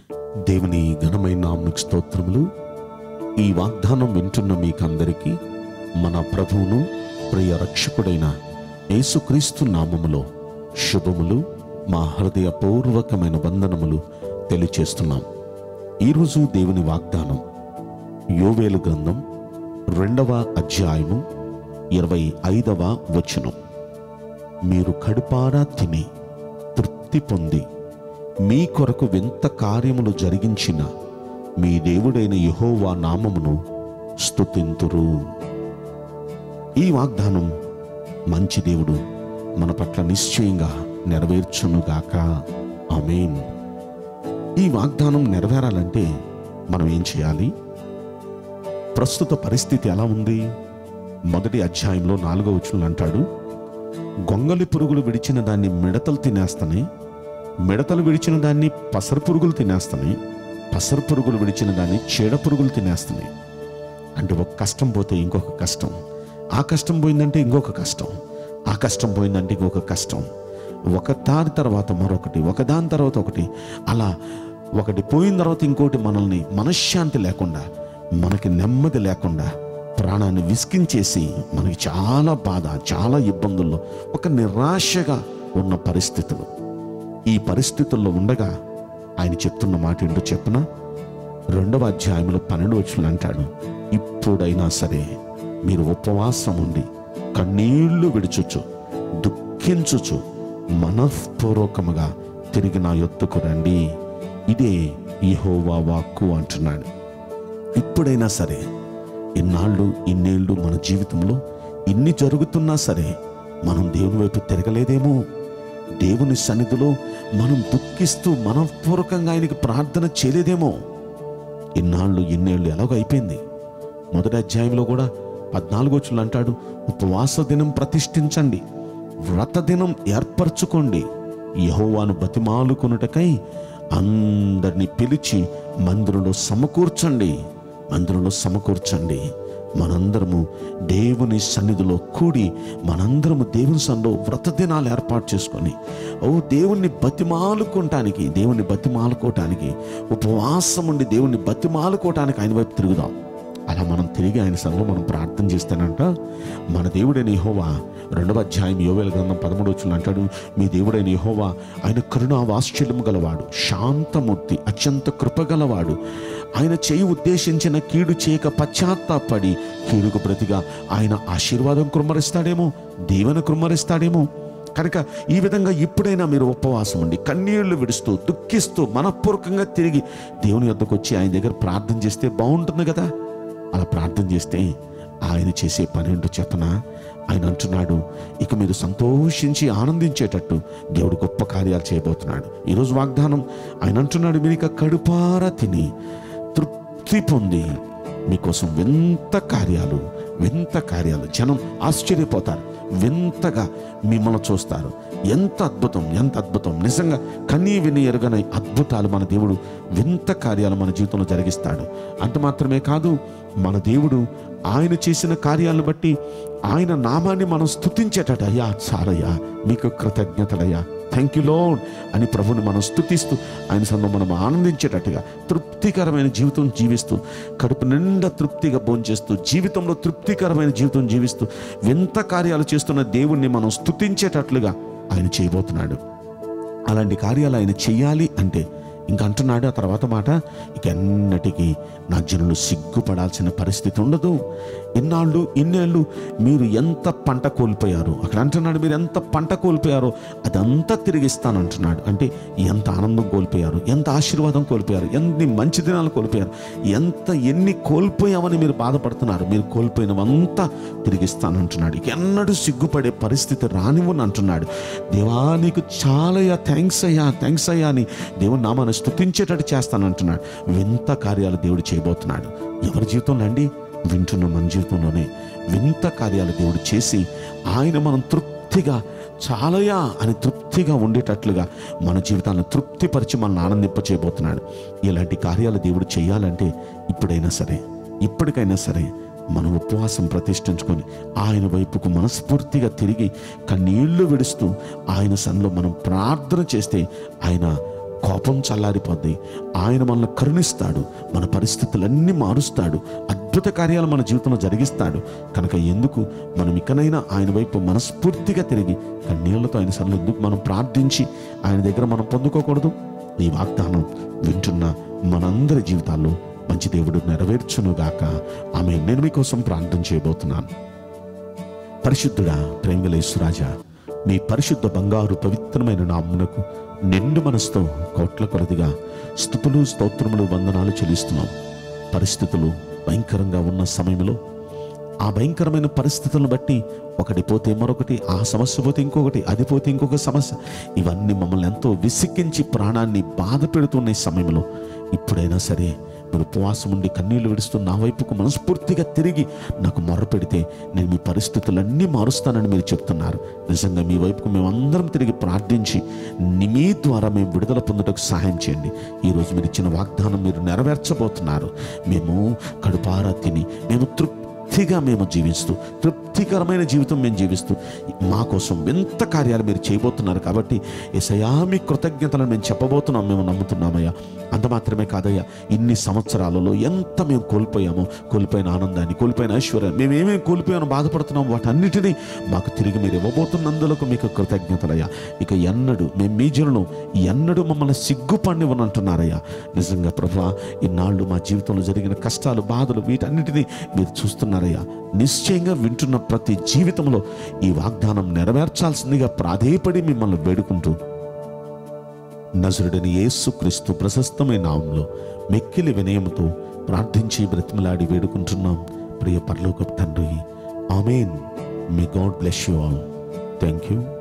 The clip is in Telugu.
దేవుని ఘనమైన నామకు స్తోత్రములు ఈ వాగ్దానం వింటున్న మీకందరికీ మన ప్రభువును ప్రియ రక్షకుడైన యేసుక్రీస్తు నామములో శుభములు మా హృదయపూర్వకమైన వందనములు తెలియచేస్తున్నాం ఈరోజు దేవుని వాగ్దానం యోవేలు గ్రంథం రెండవ అధ్యాయము ఇరవై ఐదవ వచనం మీరు కడుపారా తిని తృప్తి పొంది మీ కొరకు వింత కార్యములు జరిగించిన మీ దేవుడైన యెహోవా నామమును స్తుతింతురు ఈ వాగ్దానం మంచి దేవుడు మన పట్ల నిశ్చయంగా నెరవేర్చునుగాక ఆమేన్ ఈ వాగ్దానం నెరవేరాలంటే మనం ఏం చేయాలి ప్రస్తుత పరిస్థితి ఎలా ఉంది మొదటి అధ్యాయంలో నాలుగో వచనం అంటాడు గొంగలి పురుగులు విడిచిన దాన్ని మిడతలు తినేస్తాయి మిడతలు విడిచిన దాన్ని పసరు పురుగులు తినేస్తాయి పసరు పురుగులు విడిచిన దాన్ని చీడ పురుగులు తినేస్తున్నాయి అంటే ఒక కష్టం పోతే ఇంకొక కష్టం ఆ కష్టం పోయిందంటే ఇంకొక కష్టం ఆ కష్టం పోయిందంటే ఇంకొక కష్టం ఒక దాని తర్వాత మరొకటి ఒక దాని తర్వాత ఒకటి అలా ఒకటి పోయిన తర్వాత ఇంకోటి మనల్ని మనశ్శాంతి లేకుండా మనకి నెమ్మది లేకుండా ప్రాణాన్ని విసికించేసి మనకి చాలా బాధ చాలా ఇబ్బందుల్లో ఒక నిరాశగా ఉన్న పరిస్థితులు ఈ పరిస్థితుల్లో ఉండగా ఆయన చెప్తున్న మాట ఏంటో చెప్పన రెండవ అధ్యాయంలో పన్నెండు వచ్చిన అంటాడు ఇప్పుడైనా సరే మీరు ఉపవాసం ఉండి కన్నీళ్లు విడుచుచు దుఃఖించుచు మనఃపూర్వకముగా తిరిగి నా యొత్తుకు రండి ఇదే యెహోవా వాక్కు అంటున్నాడు ఇప్పుడైనా సరే ఇన్నాళ్ళు ఇన్నేళ్ళు మన జీవితంలో ఇన్ని జరుగుతున్నా సరే మనం దేవుని వైపు తిరగలేదేమో దేవుని సన్నిధిలో మనం దుఃఖిస్తూ మనపూర్వకంగా ఆయనకి ప్రార్థన చేయలేదేమో ఇన్నాళ్ళు ఇన్నేళ్ళు ఎలాగో అయిపోయింది మొదటి అధ్యాయంలో కూడా పద్నాలుగో చులు అంటాడు ఉపవాస దినం ప్రతిష్ఠించండి వ్రత దినం ఏర్పరచుకోండి యహోవాను బతిమాలుకొనుటకై అందరినీ పిలిచి మందిరంలో సమకూర్చండి మందిరంలో సమకూర్చండి మనందరము దేవుని సన్నిధిలో కూడి మనందరము దేవుని సన్నిధిలో వ్రత దినాలు ఏర్పాటు చేసుకొని ఓ దేవుణ్ణి బతిమాలుకోవటానికి దేవుణ్ణి బతిమాలుకోవటానికి ఉపవాసం ఉండి దేవుణ్ణి బతిమాలుకోవటానికి ఆయన వైపు తిరుగుదాం అలా మనం తిరిగి ఆయన సన్నిలో మనం ప్రార్థన చేస్తానంట మన దేవుడైన యెహోవా రెండవ అధ్యాయం యోవేల గ్రంథం పదమూడు వచ్చిన అంటాడు మీ దేవుడైన యెహోవా ఆయన కరుణా వాత్సల్యము గలవాడు శాంతమూర్తి అత్యంత కృపగలవాడు ఆయన చేయి ఉద్దేశించిన కీడు చేయక పశ్చాత్తాపడి కీడుకు ప్రతిగా ఆయన ఆశీర్వాదం కుమ్మరిస్తాడేమో దీవెన కుమ్మరిస్తాడేమో కనుక ఈ విధంగా ఇప్పుడైనా మీరు ఉపవాసం ఉండి కన్నీళ్లు విడుస్తూ దుఃఖిస్తూ మనపూర్వకంగా తిరిగి దేవుని వద్దకు వచ్చి ఆయన దగ్గర ప్రార్థన చేస్తే బాగుంటుంది కదా అలా ప్రార్థన చేస్తే ఆయన చేసే పని ఏంటో చెప్పన ఆయన అంటున్నాడు ఇక మీరు సంతోషించి ఆనందించేటట్టు దేవుడు గొప్ప కార్యాలు చేయబోతున్నాడు ఈరోజు వాగ్దానం ఆయన అంటున్నాడు మీరు ఇక కడుపారా తిని తృప్తి పొంది మీకోసం వింత కార్యాలు వింత కార్యాలు జనం ఆశ్చర్యపోతారు వింతగా మిమ్మల్ని చూస్తారు ఎంత అద్భుతం ఎంత అద్భుతం నిజంగా కనీ విని ఎరుగని అద్భుతాలు మన దేవుడు వింత కార్యాలు మన జీవితంలో జరిగిస్తాడు అంత మాత్రమే కాదు మన దేవుడు ఆయన చేసిన కార్యాలను బట్టి ఆయన నామాన్ని మనం స్థుతించేటట అయ్యా చాలయ్యా మీకు కృతజ్ఞతలయ్యా థ్యాంక్ యూ లోన్ అని ప్రభుని మనం స్థుతిస్తూ ఆయన సన్నిధిలో మనం ఆనందించేటట్టుగా తృప్తికరమైన జీవితం జీవిస్తూ కడుపు నిండా తృప్తిగా భోంచేస్తూ జీవితంలో తృప్తికరమైన జీవితం జీవిస్తూ వింత కార్యాలు చేస్తున్న దేవుణ్ణి మనం స్థుతించేటట్లుగా ఆయన చేయబోతున్నాడు అలాంటి కార్యాలు ఆయన చెయ్యాలి అంటే ఇంకా అంటున్నాడు ఆ తర్వాత మాట ఇక ఎన్నటికీ నా జనులు సిగ్గుపడాల్సిన పరిస్థితి ఉండదు ఇన్నాళ్ళు ఇన్నేళ్ళు మీరు ఎంత పంట కోల్పోయారు అక్కడ అంటున్నాడు మీరు ఎంత పంట కోల్పోయారో అదంతా తిరిగిస్తాను అంటున్నాడు అంటే ఎంత ఆనందం కోల్పోయారు ఎంత ఆశీర్వాదం కోల్పోయారు ఎన్ని మంచి దినాలు కోల్పోయారు ఎంత ఎన్ని కోల్పోయామని మీరు బాధపడుతున్నారు మీరు కోల్పోయినవంతా తిరిగిస్తాను అంటున్నాడు ఇక ఎన్నడూ సిగ్గుపడే పరిస్థితి రానివ్వను అంటున్నాడు దేవా నీకు చాలా థ్యాంక్స్ అయ్యా థ్యాంక్స్ అయ్యా అని దేవుని నామాన్ని స్థుతించేటట్టు చేస్తానంటున్నాడు వింత కార్యాలు దేవుడు చేయబోతున్నాడు ఎవరి జీవితంలో అండి వింటున్న మన జీవితంలోనే వింత కార్యాలు దేవుడు చేసి ఆయన మనం తృప్తిగా చాలయా అని తృప్తిగా ఉండేటట్లుగా మన జీవితాలను తృప్తిపరిచి మనల్ని ఆనందింప చేయబోతున్నాడు ఇలాంటి కార్యాలు దేవుడు చేయాలంటే ఇప్పుడైనా సరే ఇప్పటికైనా సరే మనం ఉపవాసం ప్రతిష్ఠించుకొని ఆయన వైపుకు మనస్ఫూర్తిగా తిరిగి కన్నీళ్లు విడుస్తూ ఆయన సన్నిలో మనం ప్రార్థన చేస్తే ఆయన కోపం చల్లారిపోద్ది ఆయన మనల్ని కరుణిస్తాడు మన పరిస్థితులన్నీ మారుస్తాడు అద్భుత కార్యాలు మన జీవితంలో జరిగిస్తాడు కనుక ఎందుకు మనం ఇకనైనా ఆయన వైపు మనస్ఫూర్తిగా తిరిగి కన్నీళ్లతో ఆయన సన్నిధిలో ఎందుకు మనం ప్రార్థించి ఆయన దగ్గర మనం పొందుకోకూడదు ఈ వాగ్దానం వింటున్న మనందరి జీవితాల్లో మంచి దేవుడు నెరవేర్చునుగాక ఆమె నేను మీకోసం ప్రార్థన చేయబోతున్నాను పరిశుద్ధుడా ప్రేమలేశ్వరాజా మీ పరిశుద్ధ బంగారు పవిత్రమైన నామునకు నిండు మనసుతో కోట్ల కొలదిగా స్థుతులు స్తోత్రములు వందనాలు చెల్లిస్తున్నాం పరిస్థితులు భయంకరంగా ఉన్న సమయంలో ఆ భయంకరమైన పరిస్థితులను బట్టి ఒకటి పోతే మరొకటి ఆ సమస్య పోతే ఇంకొకటి అది పోతే ఇంకొక సమస్య ఇవన్నీ మమ్మల్ని ఎంతో విసిక్కించి ప్రాణాన్ని బాధ పెడుతున్న ఈ సమయంలో ఇప్పుడైనా సరే మీరు ఉపవాసం ఉండి కన్నీళ్లు విడుస్తూ నా వైపుకు మనస్ఫూర్తిగా తిరిగి నాకు మొర్ర పెడితే నేను మీ పరిస్థితులన్నీ మారుస్తానని మీరు చెప్తున్నారు నిజంగా మీ వైపుకు మేము అందరం తిరిగి ప్రార్థించి ని- మీ ద్వారా మేము విడుదల పొందుటకు సహాయం చేయండి ఈరోజు మీరు ఇచ్చిన వాగ్దానం మీరు నెరవేర్చబోతున్నారు మేము కడుపారా తిని మేము తృప్తిగా మేము జీవిస్తూ తృప్తికరమైన జీవితం మేము జీవిస్తూ మా కోసం ఎంత కార్యాలు మీరు చేయబోతున్నారు కాబట్టి ఎసయా మీ కృతజ్ఞతలను మేము చెప్పబోతున్నాం మేము నమ్ముతున్నామయ్యా అంత మాత్రమే కాదయ్యా ఇన్ని సంవత్సరాలలో ఎంత మేము కోల్పోయామో కోల్పోయిన ఆనందాన్ని కోల్పోయిన ఐశ్వర్యాన్ని మేము ఏమేమి కోల్పోయామో బాధపడుతున్నాం వాటన్నిటినీ మాకు తిరిగి మీరు ఇవ్వబోతున్నందులకు మీకు కృతజ్ఞతలయ్యా ఇక ఎన్నడు మేము మీ జనులు ఎన్నడూ మమ్మల్ని సిగ్గుపడివనంటున్నారయ్యా నిజంగా ప్రభా ఇన్నాళ్ళు మా జీవితంలో జరిగిన కష్టాలు బాధలు వీటన్నిటినీ మీరు చూస్తున్నారయ్యా నిశ్చయంగా వింటున్న ప్రతి జీవితంలో ఈ వాగ్దానం నెరవేర్చాల్సిందిగా ప్రాధేయపడి మిమ్మల్ని వేడుకుంటూ నజరుడని యేసుక్రీస్తు ప్రశస్తమైన నామంలో మెక్కిలి వినయముతో ప్రార్థించి బ్రతిమలాడి వేడుకుంటున్నాం ప్రియ పరలోక తండ్రి amen may God bless you all thank you